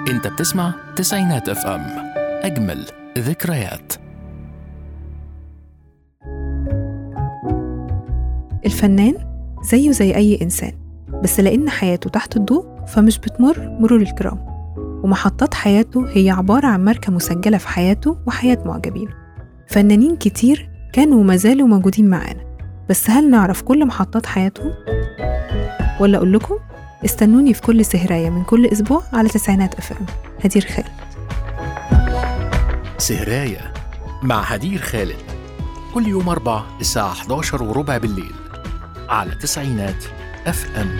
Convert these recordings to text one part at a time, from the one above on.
انت بتسمع تسعينات اف ام اجمل ذكريات الفنان زيه زي أي إنسان بس لأن حياته تحت الضوء فمش بتمر مرور الكرام ومحطات حياته هي عبارة عن ماركة مسجلة في حياته وحياة معجبينه فنانين كتير كانوا وما زالوا موجودين معانا بس هل نعرف كل محطات حياتهم؟ ولا أقول لكم استنوني في كل سهراية من كل أسبوع على تسعينات أف أم هدير خالد سهراية مع هدير خالد كل يوم أربع الساعة 11 وربع بالليل على تسعينات اف ام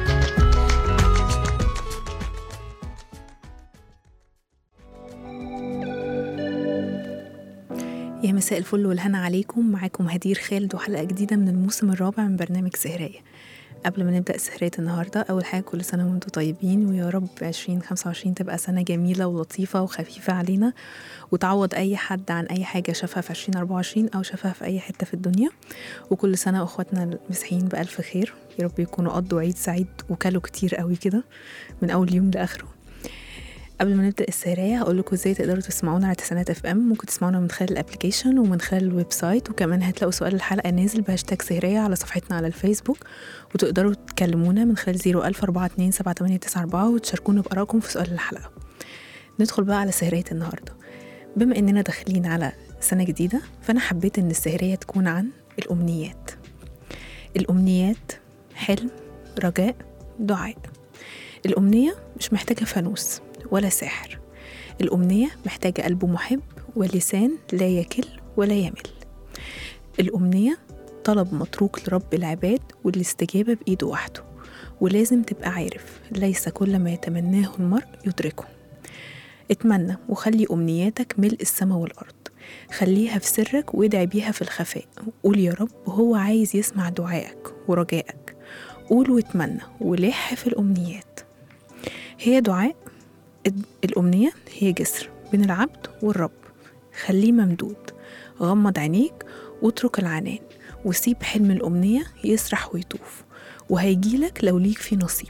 يا مساء الفل والهنا عليكم معاكم هدير خالد وحلقة جديدة من الموسم الرابع من برنامج سهرية قبل ما نبدأ سهرية النهاردة أول حاجة كل سنة وانتم طيبين ويا رب 2025 تبقى سنة جميلة ولطيفة وخفيفة علينا وتعوض أي حد عن أي حاجة شافها في 2024 أو شافها في أي حتة في الدنيا وكل سنة وأخواتنا المسيحيين بألف خير يا رب يكونوا قضوا عيد سعيد وكلوا كتير قوي كده من أول يوم لآخره قبل ما نبدا السهرية هقول لكم ازاي تقدروا تسمعونا على تسعينات اف ام ممكن تسمعونا من خلال الابلكيشن ومن خلال الويب سايت وكمان هتلاقوا سؤال الحلقه نازل بهاشتاج سهرية على صفحتنا على الفيسبوك وتقدروا تكلمونا من خلال 014278994 وتشاركونا بارائكم في سؤال الحلقه ندخل بقى على سهرية النهارده بما اننا داخلين على سنه جديده فانا حبيت ان السهرية تكون عن الامنيات الامنيات حلم رجاء دعاء الامنيه مش محتاجه فانوس ولا ساحر الأمنية محتاجة قلب محب ولسان لا يكل ولا يمل الأمنية طلب متروك لرب العباد والاستجابة بإيده وحده ولازم تبقى عارف ليس كل ما يتمناه المرء يدركه اتمنى وخلي أمنياتك ملء السماء والأرض خليها في سرك وادعي بيها في الخفاء قول يا رب وهو عايز يسمع دعائك ورجائك قول واتمنى ولح في الأمنيات هي دعاء الأمنية هي جسر بين العبد والرب خليه ممدود غمض عينيك واترك العنان وسيب حلم الأمنية يسرح ويطوف وهيجيلك لو ليك فيه نصيب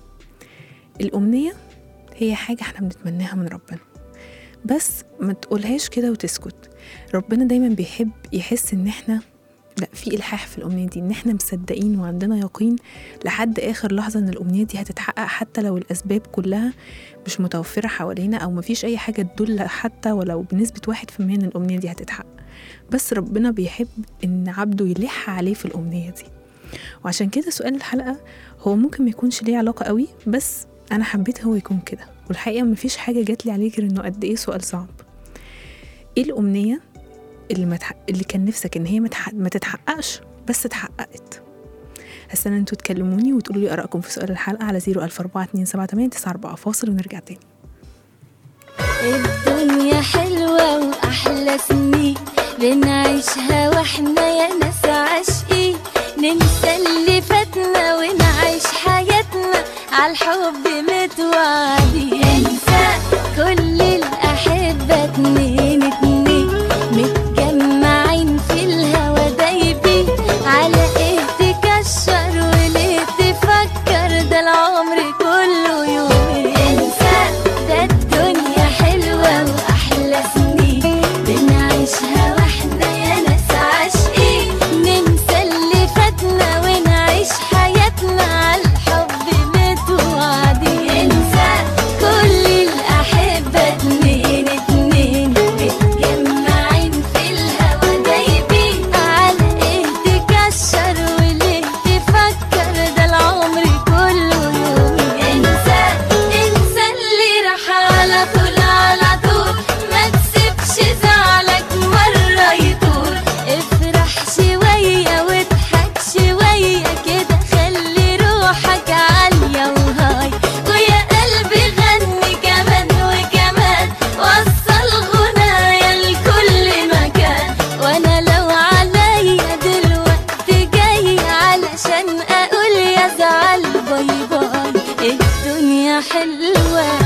الأمنية هي حاجة احنا بنتمناها من ربنا بس ما تقولهاش كده وتسكت ربنا دايما بيحب يحس ان احنا لا في الحاح في الامنيه دي ان احنا مصدقين وعندنا يقين لحد اخر لحظه ان الامنيه دي هتتحقق حتى لو الاسباب كلها مش متوفره حوالينا او مفيش اي حاجه تدل حتى ولو بنسبه واحد في المية ان الامنيه دي هتتحقق بس ربنا بيحب ان عبده يلح عليه في الامنيه دي وعشان كده سؤال الحلقه هو ممكن ما يكونش ليه علاقه قوي بس انا حبيت هو يكون كده والحقيقه مفيش حاجه جات لي عليه غير انه قد ايه سؤال صعب ايه الامنيه اللي, متح... اللي كان نفسك ان هي متح... ما تتحققش بس اتحققت هستنى انتوا تكلموني وتقولوا لي ارائكم في سؤال الحلقه على 014278994 فاصل ونرجع تاني الدنيا حلوة وأحلى سنين بنعيشها واحنا يا ناس عاشقين ننسى اللي فاتنا ونعيش حياتنا عالحب متوعدين انسى كل الأحبة اتنين اتنين متجمعين في الهوا دايبين على ايه تكشر وليه تفكر ده العمر كله يومين انسى ده الدنيا حلوة وأحلى سنين بنعيشها واحنا يا ناس عاشقين ننسى اللي فاتنا ونعيش حياتنا عالحب متوعدين انسى كل الأحبة اتنين اتنين متجمعين في الهوا دايبين على ايه تكشر وليه تفكر ده العمر كله يومين انسى انسى اللي راح على طول على طول ما تسيبش زعلك مرة يطول افرح شوية واضحك شوية كده خلي روحك عالية وهاي ويا قلبي غني كمان وكمان وصل غنايا لكل مكان وانا لو عليا دلوقتي جاي علشان اقول يا زعل باي باي الدنيا حلوه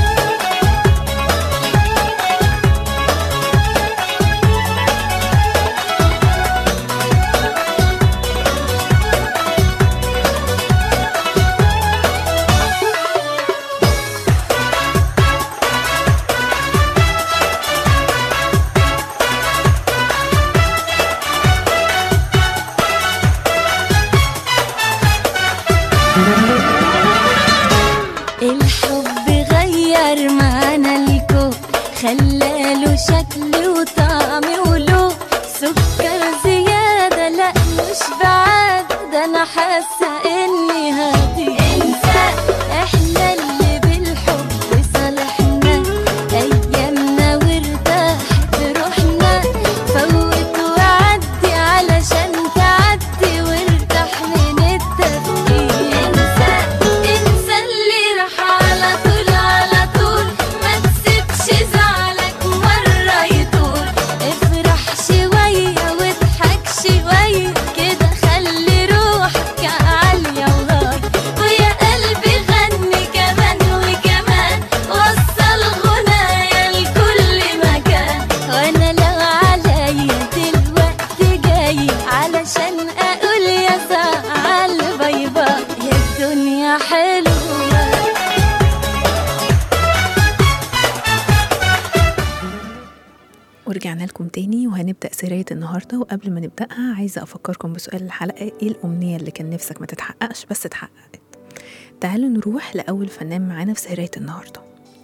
ورجعنا لكم تاني وهنبدأ سراية النهاردة وقبل ما نبدأها عايزة أفكركم بسؤال الحلقة إيه الأمنية اللي كان نفسك ما تتحققش بس اتحققت تعالوا نروح لأول فنان معانا في سراية النهاردة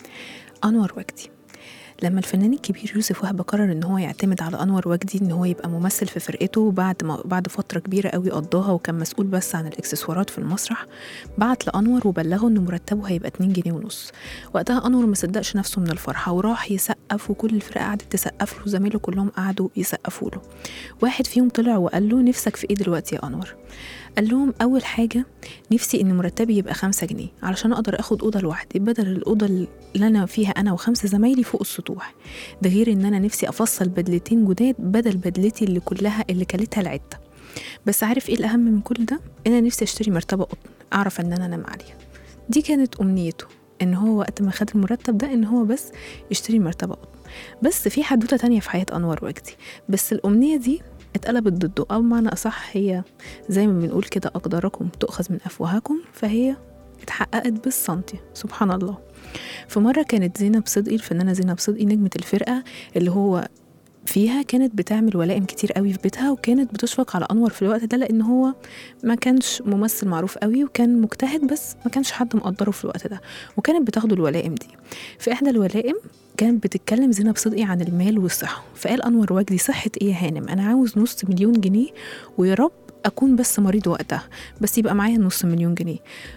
أنور وجدي لما الفنان الكبير يوسف وهبة قرر ان هو يعتمد على انور وجدي ان هو يبقى ممثل في فرقته بعد ما بعد فتره كبيره قوي قضاها وكان مسؤول بس عن الاكسسوارات في المسرح بعت لانور وبلغه ان مرتبه هيبقى 2 جنيه ونص وقتها انور ما صدقش نفسه من الفرحه وراح يسقف وكل الفرقه قعدت تسقف له وزمايله كلهم قعدوا يسقفوا له واحد فيهم طلع وقال له نفسك في ايه دلوقتي يا انور قال لهم اول حاجه نفسي ان مرتبي يبقى خمسة جنيه علشان اقدر اخد اوضه لوحدي بدل الاوضه اللي انا فيها انا وخمسه زمايلي فوق السطوح ده غير ان انا نفسي افصل بدلتين جداد بدل بدلتي اللي كلها اللي كلتها العده بس عارف ايه الاهم من كل ده ان انا نفسي اشتري مرتبه قطن اعرف ان انا انام عليها دي كانت امنيته ان هو وقت ما خد المرتب ده ان هو بس يشتري مرتبه قطن بس في حدوته تانية في حياه انور وجدي بس الامنيه دي اتقلبت ضده او بمعنى اصح هي زي ما بنقول كده اقداركم تؤخذ من افواهكم فهي اتحققت بالسنتي سبحان الله في مرة كانت زينب صدقي الفنانة زينب صدقي نجمة الفرقة اللي هو فيها كانت بتعمل ولائم كتير قوي في بيتها وكانت بتشفق على انور في الوقت ده لان هو ما كانش ممثل معروف قوي وكان مجتهد بس ما كانش حد مقدره في الوقت ده وكانت بتاخده الولائم دي في احدى الولائم كانت بتتكلم زينب صدقي عن المال والصحه فقال انور وجدي صحه ايه يا هانم انا عاوز نص مليون جنيه ويا رب اكون بس مريض وقتها بس يبقى معايا نص مليون جنيه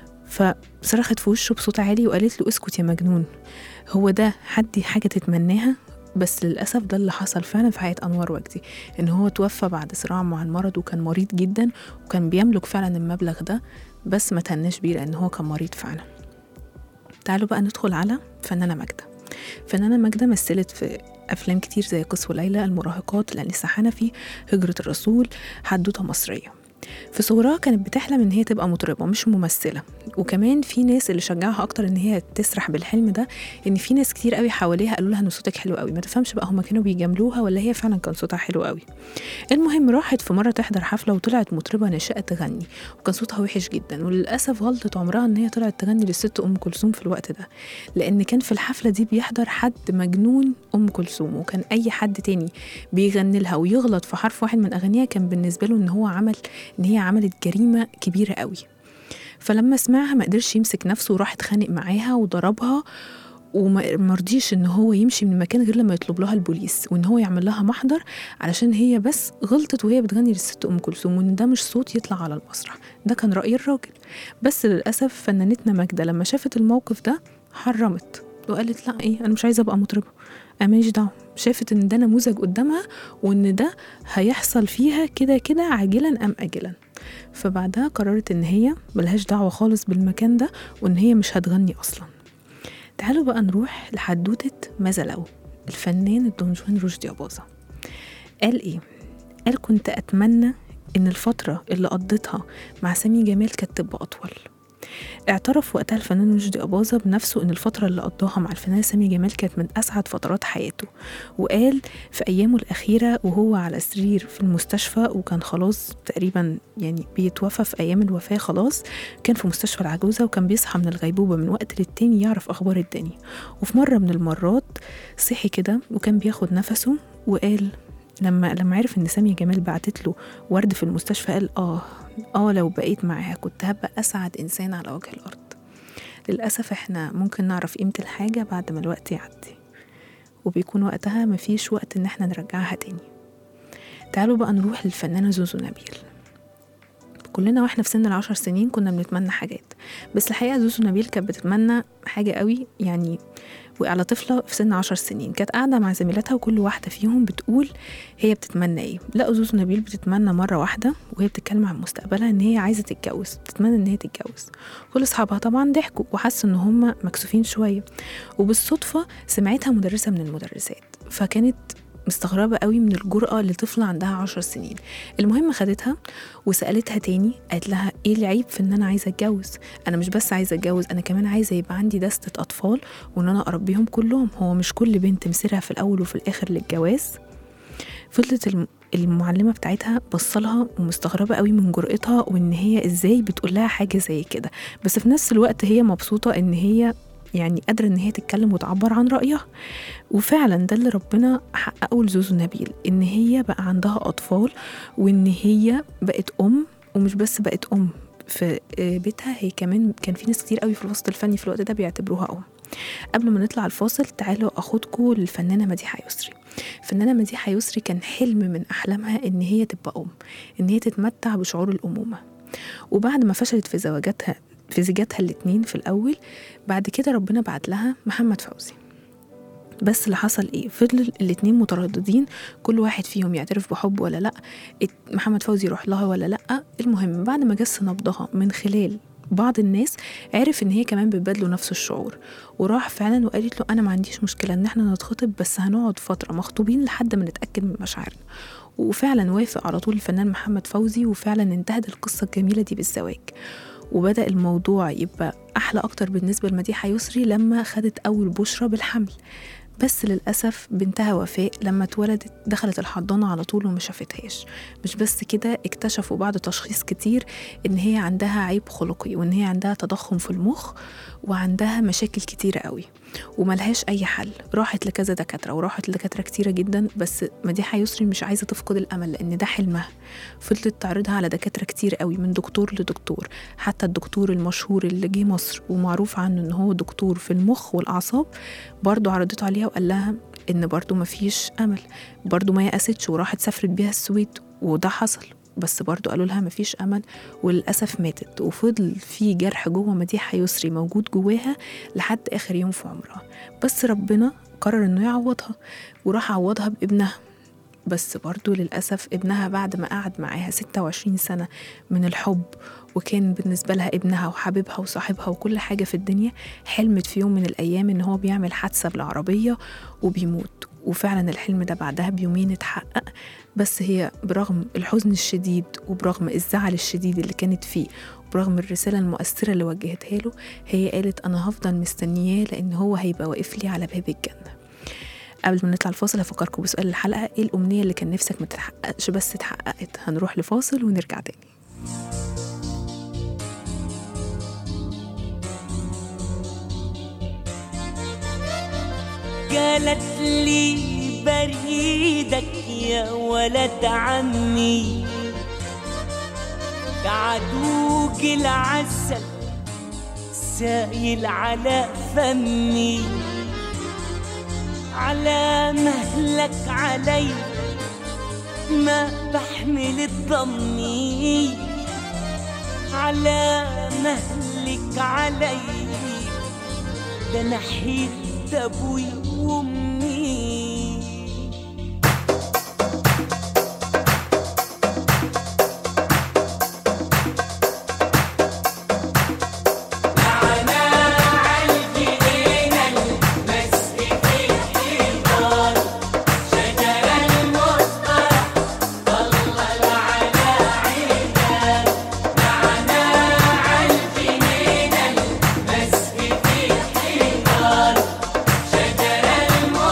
فصرخت في وشه بصوت عالي وقالت له اسكت يا مجنون هو ده حد حاجة تتمناها بس للأسف ده اللي حصل فعلا في حياة أنور وجدي إن هو توفى بعد صراع مع المرض وكان مريض جدا وكان بيملك فعلا المبلغ ده بس ما تهناش بيه لأن هو كان مريض فعلا تعالوا بقى ندخل على فنانة ماجدة فنانة ماجدة مثلت في أفلام كتير زي قص وليلى المراهقات الأنسة حنفي هجرة الرسول حدوتة مصرية في صغرها كانت بتحلم ان هي تبقى مطربه مش ممثله وكمان في ناس اللي شجعها اكتر ان هي تسرح بالحلم ده ان في ناس كتير قوي حواليها قالوا لها ان صوتك حلو قوي ما تفهمش بقى هما كانوا بيجاملوها ولا هي فعلا كان صوتها حلو قوي المهم راحت في مره تحضر حفله وطلعت مطربه ناشئه تغني وكان صوتها وحش جدا وللاسف غلطت عمرها ان هي طلعت تغني للست ام كلثوم في الوقت ده لان كان في الحفله دي بيحضر حد مجنون ام كلثوم وكان اي حد تاني بيغني لها ويغلط في حرف واحد من اغانيها كان بالنسبه له ان هو عمل ان هي عملت جريمه كبيره قوي فلما سمعها ما قدرش يمسك نفسه وراح اتخانق معاها وضربها وما مرضيش ان هو يمشي من المكان غير لما يطلب لها البوليس وان هو يعمل لها محضر علشان هي بس غلطت وهي بتغني للست ام كلثوم وان ده مش صوت يطلع على المسرح ده كان راي الراجل بس للاسف فنانتنا ماجده لما شافت الموقف ده حرمت وقالت لا ايه انا مش عايزه ابقى مطربه انا ماليش دعوه شافت ان ده نموذج قدامها وان ده هيحصل فيها كده كده عاجلا ام اجلا فبعدها قررت ان هي ملهاش دعوه خالص بالمكان ده وان هي مش هتغني اصلا تعالوا بقى نروح لحدوتة ماذا لو الفنان الدون جوان رشدي أباظة قال إيه؟ قال كنت أتمنى إن الفترة اللي قضيتها مع سامي جمال كانت تبقى أطول اعترف وقتها الفنان رشدي أباظة بنفسه إن الفترة اللي قضاها مع الفنان سامي جمال كانت من أسعد فترات حياته وقال في أيامه الأخيرة وهو على سرير في المستشفى وكان خلاص تقريبا يعني بيتوفى في أيام الوفاة خلاص كان في مستشفى العجوزة وكان بيصحى من الغيبوبة من وقت للتاني يعرف أخبار الدنيا وفي مرة من المرات صحي كده وكان بياخد نفسه وقال لما لما عرف ان سامية جمال بعتت له ورد في المستشفى قال اه اه لو بقيت معاها كنت هبقى اسعد انسان على وجه الارض للاسف احنا ممكن نعرف قيمة الحاجة بعد ما الوقت يعدي وبيكون وقتها مفيش وقت ان احنا نرجعها تاني تعالوا بقى نروح للفنانة زوزو نبيل كلنا واحنا في سن العشر سنين كنا بنتمنى حاجات بس الحقيقة زوزو نبيل كانت بتتمنى حاجة قوي يعني وعلى طفلة في سن عشر سنين كانت قاعدة مع زميلاتها وكل واحدة فيهم بتقول هي بتتمنى ايه لا زوزو نبيل بتتمنى مرة واحدة وهي بتتكلم عن مستقبلها ان هي عايزة تتجوز بتتمنى ان هي تتجوز كل اصحابها طبعا ضحكوا وحسوا ان هم مكسوفين شوية وبالصدفة سمعتها مدرسة من المدرسات فكانت مستغربة قوي من الجرأة لطفلة عندها عشر سنين المهم خدتها وسألتها تاني قالت لها ايه العيب في ان انا عايزة اتجوز انا مش بس عايزة اتجوز انا كمان عايزة يبقى عندي دستة اطفال وان انا اربيهم كلهم هو مش كل بنت مسيرها في الاول وفي الاخر للجواز فضلت الم- المعلمة بتاعتها بصلها ومستغربة قوي من جرأتها وان هي ازاي بتقول لها حاجة زي كده بس في نفس الوقت هي مبسوطة ان هي يعني قادرة إن هي تتكلم وتعبر عن رأيها وفعلا ده اللي ربنا حققه لزوزو نبيل إن هي بقى عندها أطفال وإن هي بقت أم ومش بس بقت أم في بيتها هي كمان كان في ناس كتير قوي في الوسط الفني في الوقت ده بيعتبروها أم قبل ما نطلع الفاصل تعالوا أخدكم للفنانة مديحة يسري الفنانة مديحة يسري كان حلم من أحلامها إن هي تبقى أم إن هي تتمتع بشعور الأمومة وبعد ما فشلت في زواجاتها في زيجاتها الاتنين في الأول بعد كده ربنا بعت لها محمد فوزي بس اللي حصل ايه فضل الاتنين مترددين كل واحد فيهم يعترف بحب ولا لا ات- محمد فوزي يروح لها ولا لا المهم بعد ما جس نبضها من خلال بعض الناس عرف ان هي كمان بتبادله نفس الشعور وراح فعلا وقالت له انا ما عنديش مشكله ان احنا نتخطب بس هنقعد فتره مخطوبين لحد ما نتاكد من مشاعرنا وفعلا وافق على طول الفنان محمد فوزي وفعلا انتهت القصه الجميله دي بالزواج وبدأ الموضوع يبقى أحلى أكتر بالنسبة لمديحة يسري لما خدت أول بشرة بالحمل بس للأسف بنتها وفاء لما اتولدت دخلت الحضانة على طول وما شافتهاش مش بس كده اكتشفوا بعد تشخيص كتير إن هي عندها عيب خلقي وإن هي عندها تضخم في المخ وعندها مشاكل كتيرة قوي وملهاش أي حل راحت لكذا دكاترة وراحت لدكاترة كتيرة جدا بس مديحة يسري مش عايزة تفقد الأمل لأن ده حلمها فضلت تعرضها على دكاترة كتير قوي من دكتور لدكتور حتى الدكتور المشهور اللي جه مصر ومعروف عنه إن هو دكتور في المخ والأعصاب برضه عرضته عليها وقال لها إن برضه مفيش أمل برضه ما يأستش وراحت سافرت بيها السويد وده حصل بس برضه قالوا لها مفيش أمل وللأسف ماتت وفضل في جرح جوه مديحة يسري موجود جواها لحد آخر يوم في عمرها بس ربنا قرر إنه يعوضها وراح عوضها بابنها بس برضه للأسف ابنها بعد ما قعد معاها 26 سنة من الحب وكان بالنسبة لها ابنها وحبيبها وصاحبها وكل حاجة في الدنيا حلمت في يوم من الأيام إن هو بيعمل حادثة بالعربية وبيموت وفعلا الحلم ده بعدها بيومين اتحقق بس هي برغم الحزن الشديد وبرغم الزعل الشديد اللي كانت فيه وبرغم الرسالة المؤثرة اللي وجهتها له هي قالت أنا هفضل مستنياه لأن هو هيبقى واقف لي على باب الجنة قبل ما نطلع الفاصل هفكركم بسؤال الحلقة ايه الأمنية اللي كان نفسك ما تتحققش بس اتحققت هنروح لفاصل ونرجع تاني قالت لي بريدك يا ولد عمي قعدوك العسل سايل على فمي على مهلك علي ما بحمل الضمي على مهلك علي ده انا حيت ابوي وامي شجر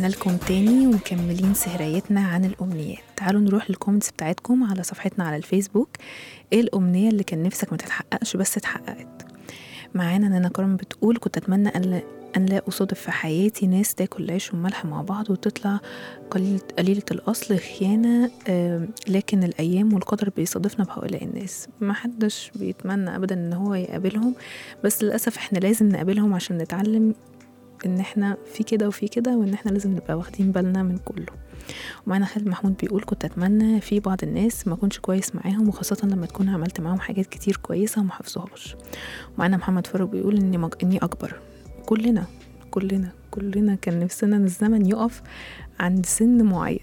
ورجعنا لكم تاني ومكملين سهريتنا عن الأمنيات تعالوا نروح للكومنتس بتاعتكم على صفحتنا على الفيسبوك ايه الأمنية اللي كان نفسك ما تتحققش بس اتحققت معانا نانا كرم بتقول كنت أتمنى أن لا أن لا أصادف في حياتي ناس تاكل عيش وملح مع بعض وتطلع قليلة, قليلة الأصل خيانة آم، لكن الأيام والقدر بيصادفنا بهؤلاء الناس محدش بيتمنى أبدا إن هو يقابلهم بس للأسف إحنا لازم نقابلهم عشان نتعلم ان احنا في كده وفي كده وان احنا لازم نبقى واخدين بالنا من كله ومعانا خالد محمود بيقول كنت اتمنى في بعض الناس ما كنتش كويس معاهم وخاصة لما تكون عملت معاهم حاجات كتير كويسة وما حفظوهاش ومعانا محمد فاروق بيقول اني مج... اني اكبر كلنا كلنا كلنا كان نفسنا ان الزمن يقف عند سن معين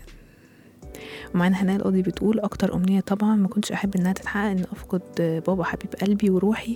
ومعانا هناء القاضي بتقول اكتر امنية طبعا ما كنتش احب انها تتحقق ان افقد بابا حبيب قلبي وروحي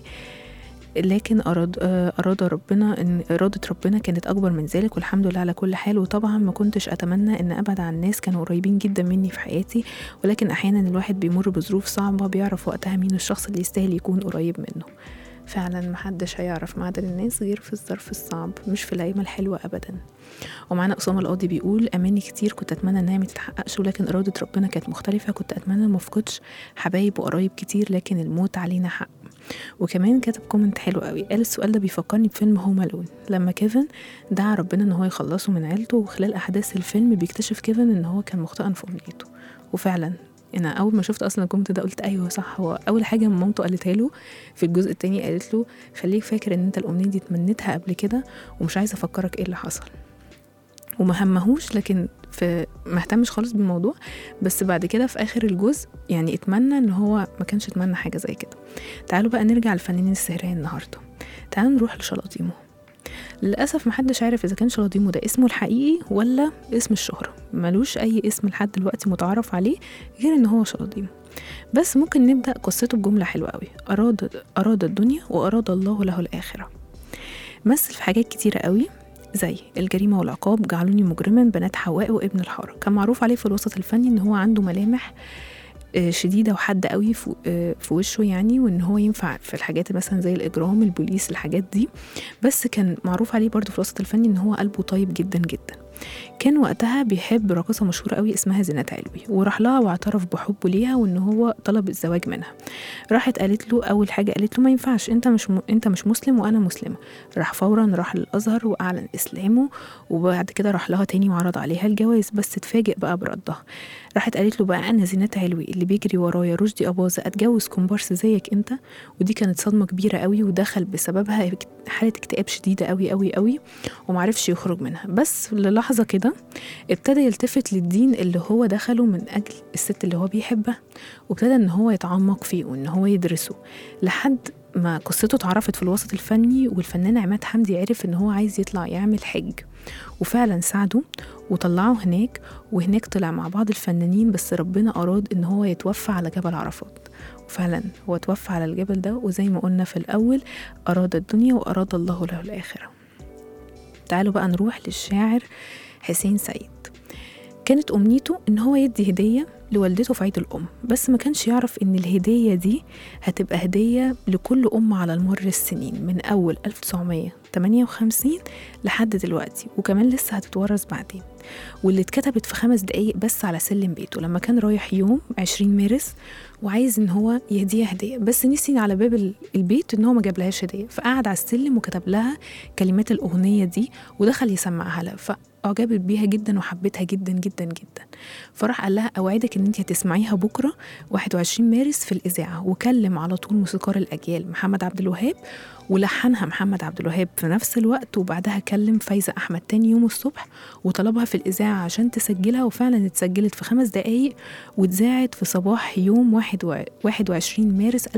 لكن أراد آه، أراد ربنا إن إرادة ربنا كانت أكبر من ذلك والحمد لله على كل حال وطبعا ما كنتش أتمنى إن أبعد عن ناس كانوا قريبين جدا مني في حياتي ولكن أحيانا الواحد بيمر بظروف صعبة بيعرف وقتها مين الشخص اللي يستاهل يكون قريب منه فعلا محدش هيعرف معدن الناس غير في الظرف الصعب مش في الأيام الحلوة أبدا ومعانا أسامة القاضي بيقول أماني كتير كنت أتمنى إنها ما تتحققش ولكن إرادة ربنا كانت مختلفة كنت أتمنى ما أفقدش حبايب وقرايب كتير لكن الموت علينا حق وكمان كتب كومنت حلو قوي قال السؤال ده بيفكرني بفيلم هوم الون لما كيفن دعا ربنا ان هو يخلصه من عيلته وخلال احداث الفيلم بيكتشف كيفن ان هو كان مخطئا في امنيته وفعلا انا اول ما شفت اصلا الكومنت ده قلت ايوه صح هو اول حاجه مامته قالتها له في الجزء التاني قالت له خليك فاكر ان انت الامنيه دي تمنيتها قبل كده ومش عايزه افكرك ايه اللي حصل وما همهوش لكن في ما اهتمش خالص بالموضوع بس بعد كده في اخر الجزء يعني اتمنى ان هو ما كانش اتمنى حاجه زي كده تعالوا بقى نرجع لفنانين السهرية النهارده تعالوا نروح لشلاطيمو للأسف محدش عارف إذا كان شلاطيمو ده اسمه الحقيقي ولا اسم الشهرة ملوش أي اسم لحد دلوقتي متعارف عليه غير إن هو شلاطيمو بس ممكن نبدأ قصته بجملة حلوة قوي أراد أراد الدنيا وأراد الله له الآخرة مثل في حاجات كتيرة قوي زي الجريمة والعقاب جعلوني مجرما بنات حواء وابن الحارة كان معروف عليه في الوسط الفني إن هو عنده ملامح آه، شديده وحاده قوي في آه، في وشه يعني وان هو ينفع في الحاجات مثلا زي الاجرام البوليس الحاجات دي بس كان معروف عليه برضه في الوسط الفني ان هو قلبه طيب جدا جدا كان وقتها بيحب راقصه مشهوره قوي اسمها زينات علوي وراح لها واعترف بحبه ليها وان هو طلب الزواج منها راحت قالت له اول حاجه قالت له ما ينفعش انت مش م... انت مش مسلم وانا مسلمه راح فورا راح للازهر واعلن اسلامه وبعد كده راح لها تاني وعرض عليها الجواز بس اتفاجئ بقى بردها راحت قالت له بقى انا زينات علوي اللي بيجري ورايا رشدي اباظه اتجوز كومبارس زيك انت ودي كانت صدمه كبيره قوي ودخل بسببها حاله اكتئاب شديده قوي قوي قوي ومعرفش يخرج منها بس للحظه كده ابتدى يلتفت للدين اللي هو دخله من اجل الست اللي هو بيحبها وابتدى ان هو يتعمق فيه وان هو يدرسه لحد ما قصته اتعرفت في الوسط الفني والفنان عماد حمدي عرف ان هو عايز يطلع يعمل حج وفعلا ساعده وطلعه هناك وهناك طلع مع بعض الفنانين بس ربنا أراد إن هو يتوفى على جبل عرفات وفعلا هو توفى على الجبل ده وزي ما قلنا في الأول أراد الدنيا وأراد الله له الآخرة تعالوا بقى نروح للشاعر حسين سعيد كانت أمنيته إن هو يدي هدية لوالدته في عيد الأم بس ما كانش يعرف إن الهدية دي هتبقى هدية لكل أم على مر السنين من أول 1958 لحد دلوقتي وكمان لسه هتتورث بعدين واللي اتكتبت في خمس دقايق بس على سلم بيته لما كان رايح يوم 20 مارس وعايز ان هو يهديها هديه بس نسي على باب ال- البيت ان هو ما جابلهاش هديه فقعد على السلم وكتب لها كلمات الاغنيه دي ودخل يسمعها لها فاعجبت بيها جدا وحبتها جدا جدا جدا فراح قال لها اوعدك ان انت هتسمعيها بكره 21 مارس في الاذاعه وكلم على طول موسيقار الاجيال محمد عبد الوهاب ولحنها محمد عبد الوهاب في نفس الوقت وبعدها كلم فايزه احمد تاني يوم الصبح وطلبها في الاذاعه عشان تسجلها وفعلا اتسجلت في خمس دقايق واتذاعت في صباح يوم واحد و- 21 مارس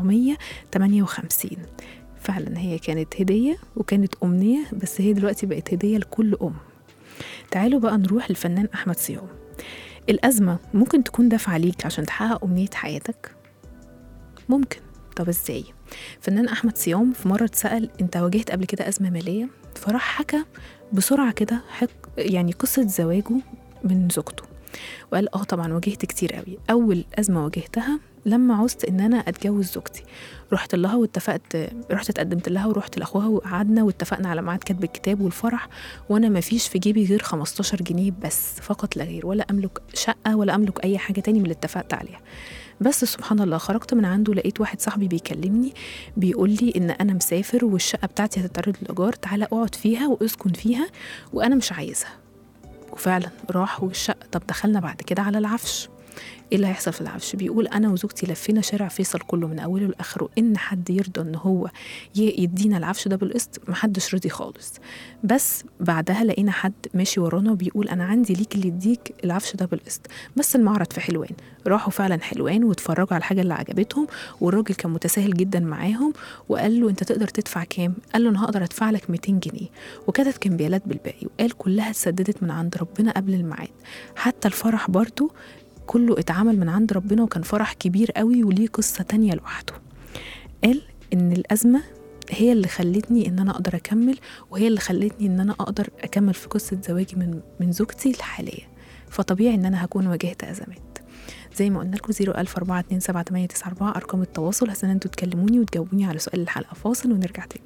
1958 فعلا هي كانت هدية وكانت أمنية بس هي دلوقتي بقت هدية لكل أم تعالوا بقى نروح للفنان أحمد صيام الأزمة ممكن تكون دافعة ليك عشان تحقق أمنية حياتك ممكن طب ازاي فنان أحمد صيام في مرة اتسأل أنت واجهت قبل كده أزمة مالية فراح حكى بسرعة كده حك يعني قصة زواجه من زوجته وقال اه طبعا واجهت كتير قوي اول ازمه واجهتها لما عوزت ان انا اتجوز زوجتي رحت لها واتفقت رحت اتقدمت لها ورحت لاخوها وقعدنا واتفقنا على ميعاد كتب الكتاب والفرح وانا ما فيش في جيبي غير 15 جنيه بس فقط لا غير ولا املك شقه ولا املك اي حاجه تاني من اللي اتفقت عليها بس سبحان الله خرجت من عنده لقيت واحد صاحبي بيكلمني بيقول لي ان انا مسافر والشقه بتاعتي هتتعرض للايجار تعالى اقعد فيها واسكن فيها وانا مش عايزها وفعلا راح والشقه طب دخلنا بعد كده على العفش ايه اللي هيحصل في العفش بيقول انا وزوجتي لفينا شارع فيصل كله من اوله لاخره ان حد يرضى ان هو ي- يدينا العفش ده بالقسط محدش رضي خالص بس بعدها لقينا حد ماشي ورانا وبيقول انا عندي ليك اللي يديك العفش ده بالقسط بس المعرض في حلوان راحوا فعلا حلوان واتفرجوا على الحاجه اللي عجبتهم والراجل كان متساهل جدا معاهم وقال له انت تقدر تدفع كام قال له انا هقدر ادفع لك 200 جنيه وكتب كمبيالات بالباقي وقال كلها اتسددت من عند ربنا قبل الميعاد حتى الفرح برضو كله اتعمل من عند ربنا وكان فرح كبير قوي وليه قصة تانية لوحده قال إن الأزمة هي اللي خلتني إن أنا أقدر أكمل وهي اللي خلتني إن أنا أقدر أكمل في قصة زواجي من من زوجتي الحالية فطبيعي إن أنا هكون واجهت أزمات زي ما قلنا لكم 004278994 أرقام التواصل هستنى انتوا تكلموني وتجاوبوني على سؤال الحلقة فاصل ونرجع تاني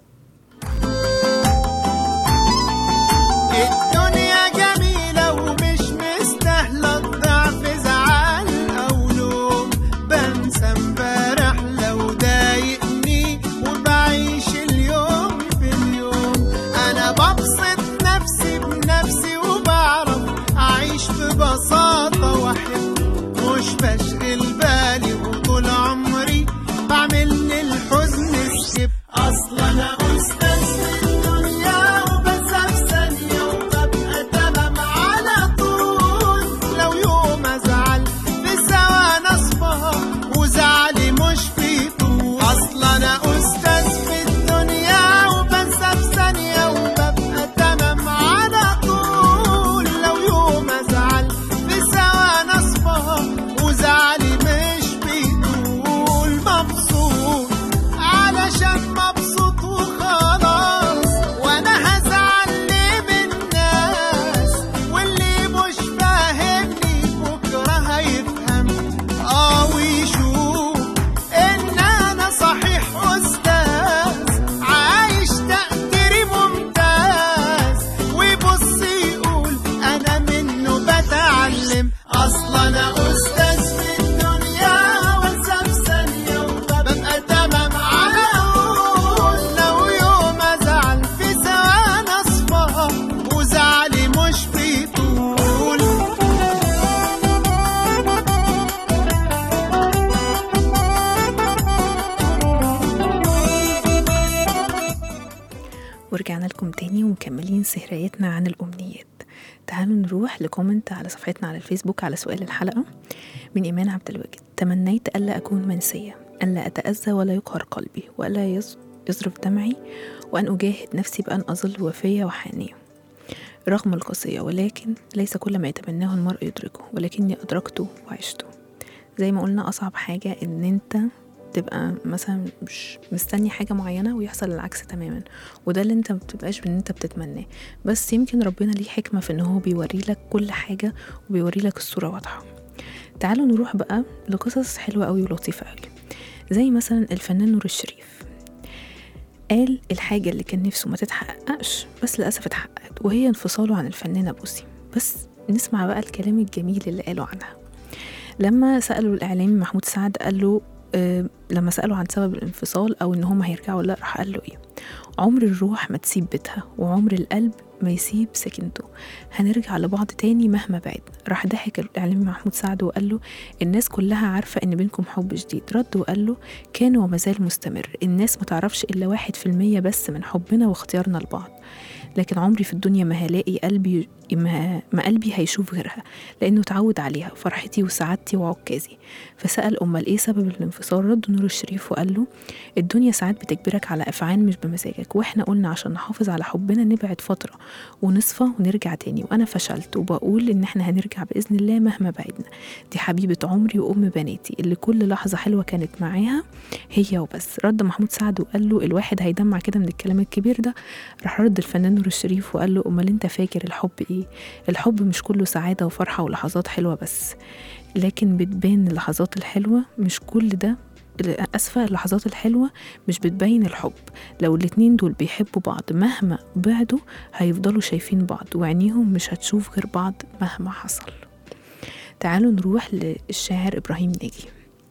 الدنيا جميلة ومش مستاهلة الضعف زعل أو لوم بنسى امبارح لو ضايقني وبعيش اليوم في اليوم أنا ببسط نفسي بنفسي وبعرف أعيش ببساطة وأحب مش بشغل بالي وطول عمري بعمل للحزن سكيب أصلا أنا أستاذ في الدنيا وبنسى في ثانية وببقى تمام على طول لو يوم أزعل في ثواني أصفى وزعلي مش في طول أصلا أنا أستاذ في الدنيا وبنسى في ثانية وببقى تمام على طول لو يوم أزعل في ثواني أصفى وزعلي مش بيطول مبسوط علشان مبسوط وخلاص وانا هزعل ليه من الناس واللي مش فاهمني بكره هيفهم اه ويشوف ان انا صحيح استاذ عايش تقديري ممتاز ويبص يقول انا منه بتعلم اصلا انا استاذ في الدنيا وانسى في ثانيه وببقى تمام على طول لو يوم ازعل في ثواني اصفى وزعلي مش بيطول ورجعنا لكم تاني ومكملين سهريتنا عن الأمنيات تعالوا نروح لكومنت على صفحتنا على الفيسبوك على سؤال الحلقة من إيمان عبد الواجد تمنيت ألا أكون منسية ألا أتأذى ولا يقهر قلبي وألا يص- يصرف دمعي وأن أجاهد نفسي بأن أظل وفية وحانية رغم القاسية ولكن ليس كل ما يتمناه المرء يدركه ولكني أدركته وعشته زي ما قلنا أصعب حاجة إن أنت تبقى مثلا مش مستني حاجة معينة ويحصل العكس تماما وده اللي انت مبتبقاش بان انت بتتمناه بس يمكن ربنا ليه حكمة في ان هو بيوري لك كل حاجة وبيوري لك الصورة واضحة تعالوا نروح بقى لقصص حلوة قوي ولطيفة قوي زي مثلا الفنان نور الشريف قال الحاجة اللي كان نفسه ما تتحققش بس للأسف اتحققت وهي انفصاله عن الفنانة بوسي بس نسمع بقى الكلام الجميل اللي قاله عنها لما سألوا الإعلامي محمود سعد قال له آه لما سألوا عن سبب الانفصال أو إن هما هيرجعوا ولا لأ راح قال له إيه عمر الروح ما تسيب بيتها وعمر القلب ما يسيب سكنته هنرجع لبعض تاني مهما بعدنا راح ضحك الإعلامي محمود سعد وقال له الناس كلها عارفة إن بينكم حب جديد رد وقال له كان وما زال مستمر الناس ما تعرفش إلا واحد في المية بس من حبنا واختيارنا لبعض لكن عمري في الدنيا ما هلاقي قلبي ما, ما قلبي هيشوف غيرها لأنه اتعود عليها فرحتي وسعادتي وعكازي فسأل أمال إيه سبب الانفصال رد نور الشريف وقال له الدنيا ساعات بتجبرك على أفعال مش بمزاجك وإحنا قلنا عشان نحافظ على حبنا نبعد فترة ونصفى ونرجع تاني وأنا فشلت وبقول إن إحنا هنرجع بإذن الله مهما بعدنا دي حبيبة عمري وأم بناتي اللي كل لحظة حلوة كانت معاها هي وبس رد محمود سعد وقال له الواحد هيدمع كده من الكلام الكبير ده راح رد الفنان نور الشريف وقال له امال انت فاكر الحب ايه إيه الحب مش كله سعادة وفرحة ولحظات حلوة بس لكن بتبان اللحظات الحلوة مش كل ده أسفة اللحظات الحلوة مش بتبين الحب لو الاتنين دول بيحبوا بعض مهما بعدوا هيفضلوا شايفين بعض وعينيهم مش هتشوف غير بعض مهما حصل تعالوا نروح للشاعر إبراهيم ناجي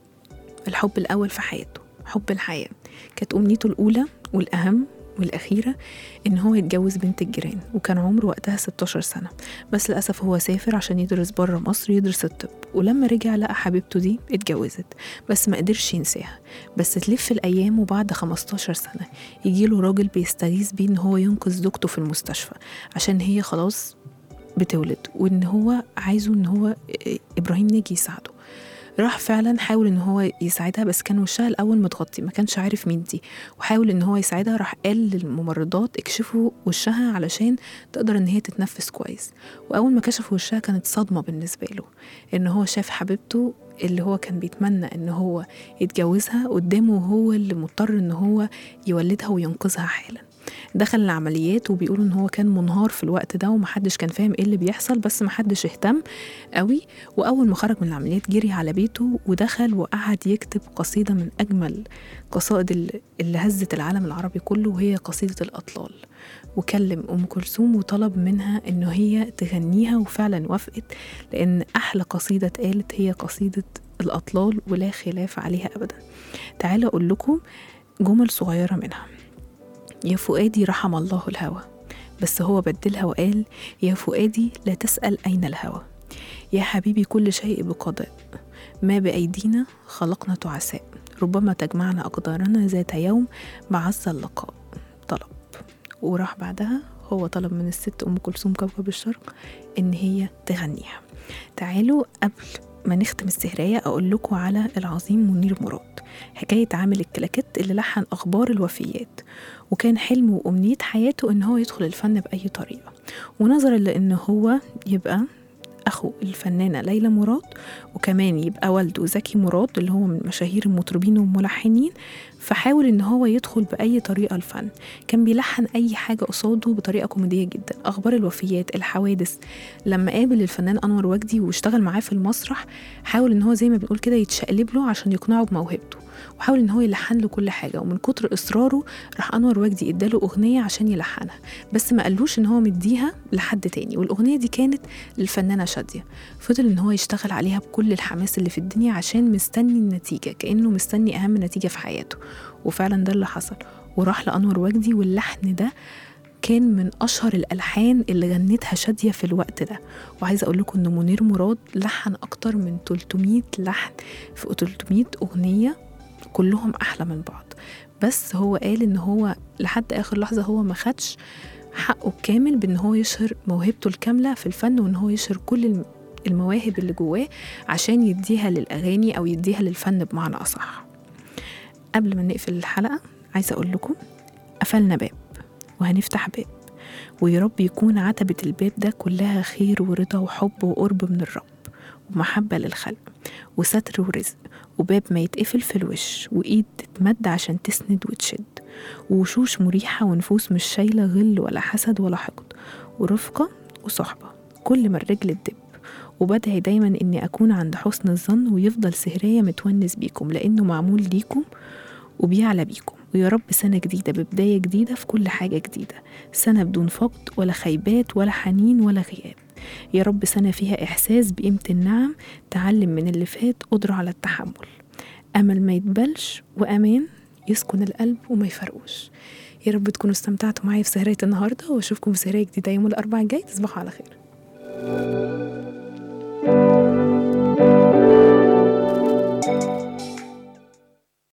الحب الأول في حياته حب الحياة كانت أمنيته الأولى والأهم والأخيرة إن هو يتجوز بنت الجيران وكان عمره وقتها 16 سنة بس للأسف هو سافر عشان يدرس بره مصر يدرس الطب ولما رجع لقى حبيبته دي اتجوزت بس ما قدرش ينساها بس تلف الأيام وبعد 15 سنة يجيله راجل بيستغيث بيه إن هو ينقذ زوجته في المستشفى عشان هي خلاص بتولد وإن هو عايزه إن هو إبراهيم ناجي يساعده راح فعلا حاول ان هو يساعدها بس كان وشها الاول متغطي ما كانش عارف مين دي وحاول ان هو يساعدها راح قال للممرضات اكشفوا وشها علشان تقدر ان هي تتنفس كويس واول ما كشفوا وشها كانت صدمه بالنسبه له ان هو شاف حبيبته اللي هو كان بيتمنى ان هو يتجوزها قدامه وهو اللي مضطر ان هو يولدها وينقذها حالا دخل العمليات وبيقولوا ان هو كان منهار في الوقت ده ومحدش كان فاهم ايه اللي بيحصل بس محدش اهتم قوي واول ما خرج من العمليات جري على بيته ودخل وقعد يكتب قصيده من اجمل قصائد ال- اللي هزت العالم العربي كله وهي قصيده الاطلال وكلم ام كلثوم وطلب منها انه هي تغنيها وفعلا وافقت لان احلى قصيده اتقالت هي قصيده الاطلال ولا خلاف عليها ابدا تعالوا اقول لكم جمل صغيره منها يا فؤادي رحم الله الهوى بس هو بدلها وقال يا فؤادي لا تسأل أين الهوى يا حبيبي كل شيء بقضاء ما بأيدينا خلقنا تعساء ربما تجمعنا أقدارنا ذات يوم معز اللقاء طلب وراح بعدها هو طلب من الست أم كلثوم كوكب الشرق إن هي تغنيها تعالوا قبل ما نختم السهرية أقول لكم على العظيم منير مراد حكاية عامل الكلاكيت اللي لحن أخبار الوفيات وكان حلمه وأمنية حياته إن هو يدخل الفن بأي طريقة ونظرا لأن هو يبقى أخو الفنانة ليلى مراد وكمان يبقى والده زكي مراد اللي هو من مشاهير المطربين والملحنين فحاول إن هو يدخل بأي طريقة الفن كان بيلحن أي حاجة قصاده بطريقة كوميدية جدا أخبار الوفيات الحوادث لما قابل الفنان أنور وجدي واشتغل معاه في المسرح حاول إن هو زي ما بنقول كده يتشقلب له عشان يقنعه بموهبته وحاول ان هو يلحن له كل حاجه ومن كتر اصراره راح انور وجدي اداله اغنيه عشان يلحنها بس ما قالوش ان هو مديها لحد تاني والاغنيه دي كانت للفنانه شاديه فضل ان هو يشتغل عليها بكل الحماس اللي في الدنيا عشان مستني النتيجه كانه مستني اهم نتيجه في حياته وفعلا ده اللي حصل وراح لانور وجدي واللحن ده كان من اشهر الالحان اللي غنتها شاديه في الوقت ده وعايزه اقول لكم ان منير مراد لحن اكتر من 300 لحن في 300 اغنيه كلهم احلى من بعض بس هو قال ان هو لحد اخر لحظه هو ما خدش حقه الكامل بان هو يشهر موهبته الكامله في الفن وان هو يشهر كل الم- المواهب اللي جواه عشان يديها للاغاني او يديها للفن بمعنى اصح قبل ما نقفل الحلقه عايزه اقول لكم قفلنا باب وهنفتح باب ويا رب يكون عتبة الباب ده كلها خير ورضا وحب وقرب من الرب ومحبة للخلق وستر ورزق وباب ما يتقفل في الوش وإيد تتمد عشان تسند وتشد ووشوش مريحة ونفوس مش شايلة غل ولا حسد ولا حقد ورفقة وصحبة كل ما الرجل تدب وبدعي دايما إني أكون عند حسن الظن ويفضل سهرية متونس بيكم لأنه معمول ليكم وبيعلى بيكم ويا رب سنة جديدة ببداية جديدة في كل حاجة جديدة سنة بدون فقد ولا خيبات ولا حنين ولا غياب يا رب سنة فيها إحساس بقيمة النعم تعلم من اللي فات قدرة على التحمل أمل ما يتبلش وأمان يسكن القلب وما يفرقوش يا رب تكونوا استمتعتوا معايا في سهرية النهاردة وأشوفكم في سهرية جديدة يوم الأربعاء الجاي تصبحوا على خير